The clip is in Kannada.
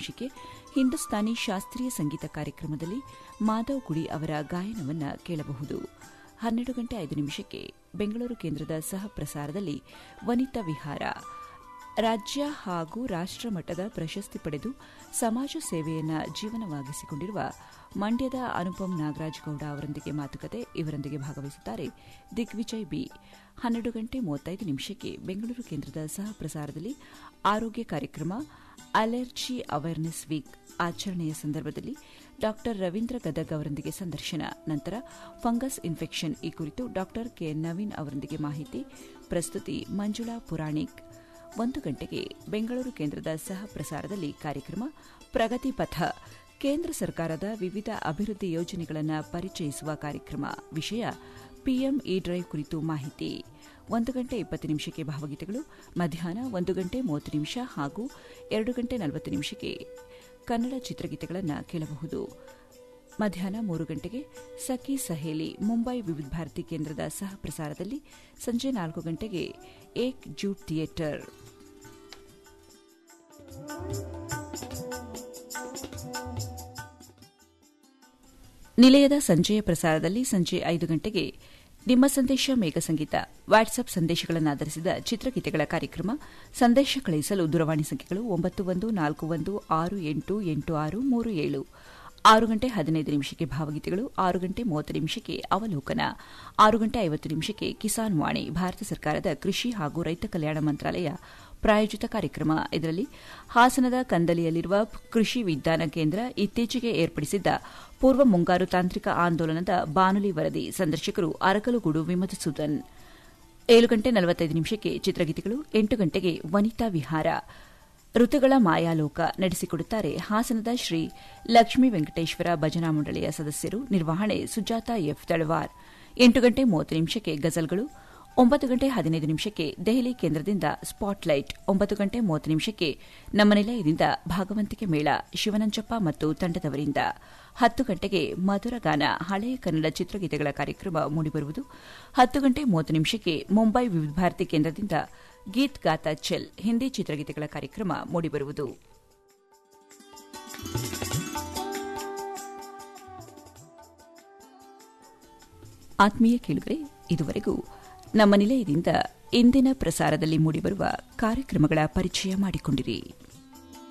ನಿಮಿಷಕ್ಕೆ ಹಿಂದೂಸ್ತಾನಿ ಶಾಸ್ತ್ರೀಯ ಸಂಗೀತ ಕಾರ್ಯಕ್ರಮದಲ್ಲಿ ಮಾಧವ್ ಗುಡಿ ಅವರ ಗಾಯನವನ್ನು ಕೇಳಬಹುದು ಹನ್ನೆರಡು ಗಂಟೆ ಐದು ನಿಮಿಷಕ್ಕೆ ಬೆಂಗಳೂರು ಕೇಂದ್ರದ ಸಹ ಪ್ರಸಾರದಲ್ಲಿ ವನಿತಾ ವಿಹಾರ ರಾಜ್ಯ ಹಾಗೂ ರಾಷ್ಟ್ರ ಮಟ್ಟದ ಪ್ರಶಸ್ತಿ ಪಡೆದು ಸಮಾಜ ಸೇವೆಯನ್ನು ಜೀವನವಾಗಿಸಿಕೊಂಡಿರುವ ಮಂಡ್ಯದ ಅನುಪಮ್ ನಾಗರಾಜ್ ಗೌಡ ಅವರೊಂದಿಗೆ ಮಾತುಕತೆ ಇವರೊಂದಿಗೆ ಭಾಗವಹಿಸುತ್ತಾರೆ ದಿಗ್ವಿಜಯ್ ಬಿ ಹನ್ನೆರಡು ಗಂಟೆ ಮೂವತ್ತೈದು ನಿಮಿಷಕ್ಕೆ ಬೆಂಗಳೂರು ಕೇಂದ್ರದ ಸಹ ಪ್ರಸಾರದಲ್ಲಿ ಆರೋಗ್ಯ ಕಾರ್ಯಕ್ರಮ ಅಲರ್ಜಿ ಅವೇರ್ನೆಸ್ ವೀಕ್ ಆಚರಣೆಯ ಸಂದರ್ಭದಲ್ಲಿ ಡಾ ರವೀಂದ್ರ ಗದಗ್ ಅವರೊಂದಿಗೆ ಸಂದರ್ಶನ ನಂತರ ಫಂಗಸ್ ಇನ್ಫೆಕ್ಷನ್ ಈ ಕುರಿತು ಡಾ ಕೆ ನವೀನ್ ಅವರೊಂದಿಗೆ ಮಾಹಿತಿ ಪ್ರಸ್ತುತಿ ಮಂಜುಳಾ ಪುರಾಣಿಕ್ ಒಂದು ಗಂಟೆಗೆ ಬೆಂಗಳೂರು ಕೇಂದ್ರದ ಸಹ ಪ್ರಸಾರದಲ್ಲಿ ಕಾರ್ಯಕ್ರಮ ಪ್ರಗತಿ ಪಥ ಕೇಂದ್ರ ಸರ್ಕಾರದ ವಿವಿಧ ಅಭಿವೃದ್ಧಿ ಯೋಜನೆಗಳನ್ನು ಪರಿಚಯಿಸುವ ಕಾರ್ಯಕ್ರಮ ವಿಷಯ ಪಿಎಂ ಇ ಡ್ರೈವ್ ಕುರಿತು ಮಾಹಿತಿ ಒಂದು ಗಂಟೆ ಇಪ್ಪತ್ತು ನಿಮಿಷಕ್ಕೆ ಭಾವಗೀತೆಗಳು ಮಧ್ಯಾಹ್ನ ಒಂದು ಗಂಟೆ ಮೂವತ್ತು ನಿಮಿಷ ಹಾಗೂ ಎರಡು ಗಂಟೆ ನಲವತ್ತು ನಿಮಿಷಕ್ಕೆ ಕನ್ನಡ ಚಿತ್ರಗೀತೆಗಳನ್ನು ಕೇಳಬಹುದು ಮಧ್ಯಾಹ್ನ ಮೂರು ಗಂಟೆಗೆ ಸಖಿ ಸಹೇಲಿ ಮುಂಬೈ ವಿವಿಧ ಭಾರತಿ ಕೇಂದ್ರದ ಸಹ ಪ್ರಸಾರದಲ್ಲಿ ಸಂಜೆ ನಾಲ್ಕು ಗಂಟೆಗೆ ಏಕ್ ಜೂಟ್ ಥಿಯೇಟರ್ ನಿಲಯದ ಸಂಜೆಯ ಪ್ರಸಾರದಲ್ಲಿ ಸಂಜೆ ಐದು ಗಂಟೆಗೆ ನಿಮ್ಮ ಸಂದೇಶ ಮೇಘ ಸಂಗೀತ ವಾಟ್ಸ್ಆಪ್ ಸಂದೇಶಗಳನ್ನಾಧರಿಸಿದ ಚಿತ್ರಗೀತೆಗಳ ಕಾರ್ಯಕ್ರಮ ಸಂದೇಶ ಕಳುಹಿಸಲು ದೂರವಾಣಿ ಸಂಖ್ಯೆಗಳು ಒಂಬತ್ತು ಒಂದು ನಾಲ್ಕು ಒಂದು ಆರು ಎಂಟು ಎಂಟು ಆರು ಮೂರು ಏಳು ಆರು ಗಂಟೆ ಹದಿನೈದು ನಿಮಿಷಕ್ಕೆ ಭಾವಗೀತೆಗಳು ಆರು ಗಂಟೆ ಮೂವತ್ತು ನಿಮಿಷಕ್ಕೆ ಅವಲೋಕನ ಆರು ಗಂಟೆ ಐವತ್ತು ನಿಮಿಷಕ್ಕೆ ಕಿಸಾನ್ ವಾಣಿ ಭಾರತ ಸರ್ಕಾರದ ಕೃಷಿ ಹಾಗೂ ರೈತ ಕಲ್ಯಾಣ ಮಂತ್ರಾಲಯ ಪ್ರಾಯೋಜಿತ ಕಾರ್ಯಕ್ರಮ ಇದರಲ್ಲಿ ಹಾಸನದ ಕಂದಲಿಯಲ್ಲಿರುವ ಕೃಷಿ ವಿಜ್ಞಾನ ಕೇಂದ್ರ ಇತ್ತೀಚೆಗೆ ಏರ್ಪಡಿಸಿದ್ದ ಪೂರ್ವ ಮುಂಗಾರು ತಾಂತ್ರಿಕ ಆಂದೋಲನದ ಬಾನುಲಿ ವರದಿ ಸಂದರ್ಶಕರು ಅರಕಲುಗೂಡು ವಿಮಧುಸೂದನ್ ಏಳು ಗಂಟೆ ನಲವತ್ತೈದು ನಿಮಿಷಕ್ಕೆ ಚಿತ್ರಗೀತೆಗಳು ಎಂಟು ಗಂಟೆಗೆ ವನಿತಾ ವಿಹಾರ ಋತುಗಳ ಮಾಯಾಲೋಕ ನಡೆಸಿಕೊಡುತ್ತಾರೆ ಹಾಸನದ ಶ್ರೀ ಲಕ್ಷ್ಮೀ ವೆಂಕಟೇಶ್ವರ ಭಜನಾ ಮಂಡಳಿಯ ಸದಸ್ಯರು ನಿರ್ವಹಣೆ ಸುಜಾತ ಎಫ್ ತಳವಾರ್ ಎಂಟು ಗಂಟೆ ಮೂವತ್ತು ನಿಮಿಷಕ್ಕೆ ಗಜಲ್ಗಳು ಒಂಬತ್ತು ಗಂಟೆ ಹದಿನೈದು ನಿಮಿಷಕ್ಕೆ ದೆಹಲಿ ಕೇಂದ್ರದಿಂದ ಸ್ಪಾಟ್ಲೈಟ್ ಒಂಬತ್ತು ಗಂಟೆ ಮೂವತ್ತು ನಿಮಿಷಕ್ಕೆ ನಮ್ಮ ನಿಲಯದಿಂದ ಭಾಗವಂತಿಕೆ ಮೇಳ ಶಿವನಂಜಪ್ಪ ಮತ್ತು ತಂಡದವರಿಂದ ಹತ್ತು ಗಂಟೆಗೆ ಮಧುರಗಾನ ಹಳೆಯ ಕನ್ನಡ ಚಿತ್ರಗೀತೆಗಳ ಕಾರ್ಯಕ್ರಮ ಮೂಡಿಬರುವುದು ಹತ್ತು ಗಂಟೆ ಮೂವತ್ತು ನಿಮಿಷಕ್ಕೆ ಮುಂಬೈ ವಿವಿಧ ಭಾರತಿ ಕೇಂದ್ರದಿಂದ ಗೀತ್ ಗಾತಾ ಚೆಲ್ ಹಿಂದಿ ಚಿತ್ರಗೀತೆಗಳ ಕಾರ್ಯಕ್ರಮ ಮೂಡಿಬರುವುದು ಆತ್ಮೀಯ ಕೇಳುಗರೆ ಇದುವರೆಗೂ ನಮ್ಮ ನಿಲಯದಿಂದ ಇಂದಿನ ಪ್ರಸಾರದಲ್ಲಿ ಮೂಡಿಬರುವ ಕಾರ್ಯಕ್ರಮಗಳ ಪರಿಚಯ ಮಾಡಿಕೊಂಡಿರಿ